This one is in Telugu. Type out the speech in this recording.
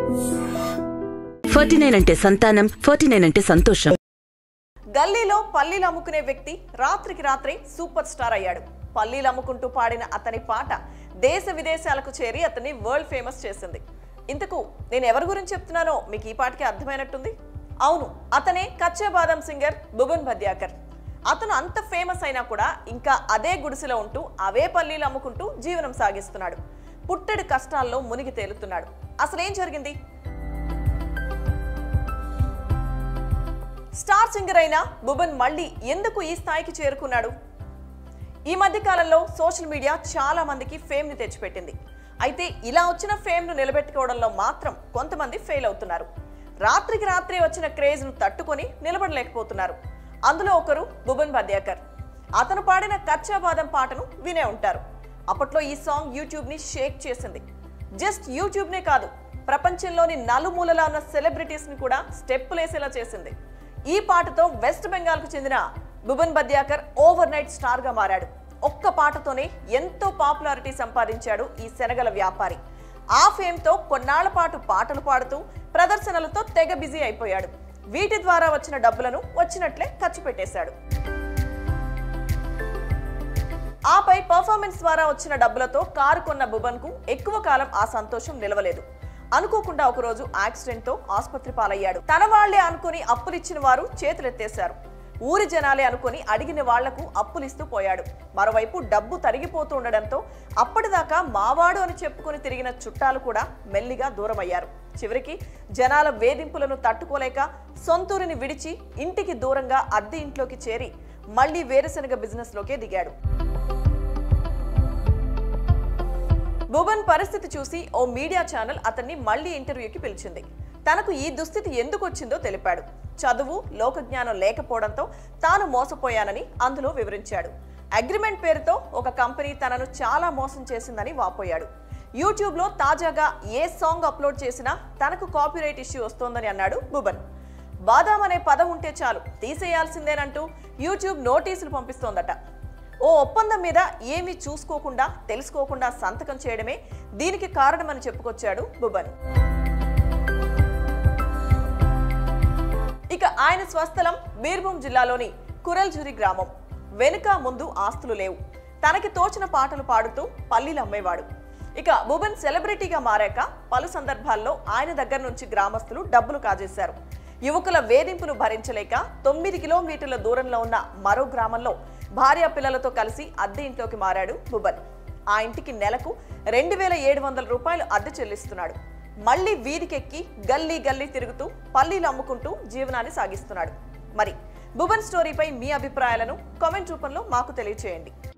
ఫార్టీ నైన్ అంటే సంతానం ఫార్టీ నైన్ అంటే సంతోషం గల్లీలో పల్లీలు అమ్ముకునే వ్యక్తి రాత్రికి రాత్రే సూపర్ స్టార్ అయ్యాడు పల్లీలు అమ్ముకుంటూ పాడిన అతని పాట దేశ విదేశాలకు చేరి అతన్ని వరల్డ్ ఫేమస్ చేసింది ఇంతకు నేను ఎవరి గురించి చెప్తున్నానో మీకు ఈ పాటకి అర్థమైనట్టుంది అవును అతనే కచ్చా బాదం సింగర్ బుబన్ భద్యాకర్ అతను అంత ఫేమస్ అయినా కూడా ఇంకా అదే గుడిసెలో ఉంటూ అవే పల్లీలు అమ్ముకుంటూ జీవనం సాగిస్తున్నాడు పుట్టెడు కష్టాల్లో మునిగి తేలుతున్నాడు అసలేం జరిగింది స్టార్ సింగర్ అయిన బుబన్ మళ్ళీ ఎందుకు ఈ స్థాయికి చేరుకున్నాడు ఈ మధ్య కాలంలో సోషల్ మీడియా చాలా మందికి ఫేమ్ ని తెచ్చిపెట్టింది అయితే ఇలా వచ్చిన ఫేమ్ ను నిలబెట్టుకోవడంలో మాత్రం కొంతమంది ఫెయిల్ అవుతున్నారు రాత్రికి రాత్రి వచ్చిన క్రేజ్ ను తట్టుకొని నిలబడలేకపోతున్నారు అందులో ఒకరు బుబన్ బద్యాకర్ అతను పాడిన కచ్చా బాదం పాటను వినే ఉంటారు అప్పట్లో ఈ సాంగ్ యూట్యూబ్ ని షేక్ చేసింది జస్ట్ యూట్యూబ్ నే కాదు ప్రపంచంలోని నలుమూలలా ఉన్న సెలబ్రిటీస్ ని కూడా స్టెప్పులేసేలా చేసింది ఈ పాటతో వెస్ట్ బెంగాల్ కు చెందిన Bhuban Badyakar overnight star గా మారాడు ఒక్క పాటతోనే ఎంతో పాపులారిటీ సంపాదించాడు ఈ శనగల వ్యాపారి ఆ ఫేమ్ తో కొన్నాళ్ల పాటు పాటలు పాడుతూ ప్రదర్శనలతో తెగ బిజీ అయిపోయాడు వీటి ద్వారా వచ్చిన డబ్బులను వచ్చినట్లే ఖర్చు పెట్టేశాడు ఆపై పర్ఫార్మెన్స్ ద్వారా వచ్చిన డబ్బులతో కారు కొన్న బుబన్ కు ఎక్కువ కాలం ఆ సంతోషం నిలవలేదు అనుకోకుండా ఒకరోజు యాక్సిడెంట్ తో ఆసుపత్రి పాలయ్యాడు తన వాళ్లే అనుకుని అప్పులిచ్చిన వారు చేతులెత్తేశారు ఊరి జనాలే అనుకుని అడిగిన వాళ్లకు అప్పులిస్తూ పోయాడు మరోవైపు డబ్బు తరిగిపోతూ ఉండడంతో అప్పటిదాకా మావాడు అని చెప్పుకుని తిరిగిన చుట్టాలు కూడా మెల్లిగా దూరమయ్యారు చివరికి జనాల వేధింపులను తట్టుకోలేక సొంతూరిని విడిచి ఇంటికి దూరంగా అద్దె ఇంట్లోకి చేరి మళ్లీ వేరుశనగ బిజినెస్ లోకే దిగాడు భువన్ పరిస్థితి చూసి ఓ మీడియా ఛానల్ అతన్ని మళ్లీ ఇంటర్వ్యూకి పిలిచింది తనకు ఈ దుస్థితి ఎందుకు వచ్చిందో తెలిపాడు చదువు లోకజ్ఞానం లేకపోవడంతో తాను మోసపోయానని అందులో వివరించాడు అగ్రిమెంట్ పేరుతో ఒక కంపెనీ తనను చాలా మోసం చేసిందని వాపోయాడు యూట్యూబ్లో తాజాగా ఏ సాంగ్ అప్లోడ్ చేసినా తనకు కాపీరైట్ ఇష్యూ వస్తోందని అన్నాడు భువన్ బాదాం అనే పదం ఉంటే చాలు తీసేయాల్సిందేనంటూ యూట్యూబ్ నోటీసులు పంపిస్తోందట ఓ ఒప్పందం మీద ఏమీ చూసుకోకుండా తెలుసుకోకుండా సంతకం చేయడమే దీనికి కారణమని చెప్పుకొచ్చాడు బుబన్ ఇక ఆయన స్వస్థలం బీర్భూం జిల్లాలోని కురల్జురి గ్రామం వెనుక ముందు ఆస్తులు లేవు తనకి తోచిన పాటలు పాడుతూ పల్లీలు అమ్మేవాడు ఇక బుబన్ సెలబ్రిటీగా మారాక పలు సందర్భాల్లో ఆయన దగ్గర నుంచి గ్రామస్తులు డబ్బులు కాజేశారు యువకుల వేధింపులు భరించలేక తొమ్మిది కిలోమీటర్ల దూరంలో ఉన్న మరో గ్రామంలో భార్య పిల్లలతో కలిసి అద్దె ఇంట్లోకి మారాడు బుబన్ ఆ ఇంటికి నెలకు రెండు వేల ఏడు వందల రూపాయలు అద్దె చెల్లిస్తున్నాడు మళ్ళీ వీధికెక్కి గల్లీ గల్లీ తిరుగుతూ పల్లీలు అమ్ముకుంటూ జీవనాన్ని సాగిస్తున్నాడు మరి బుబన్ స్టోరీపై మీ అభిప్రాయాలను కామెంట్ రూపంలో మాకు తెలియచేయండి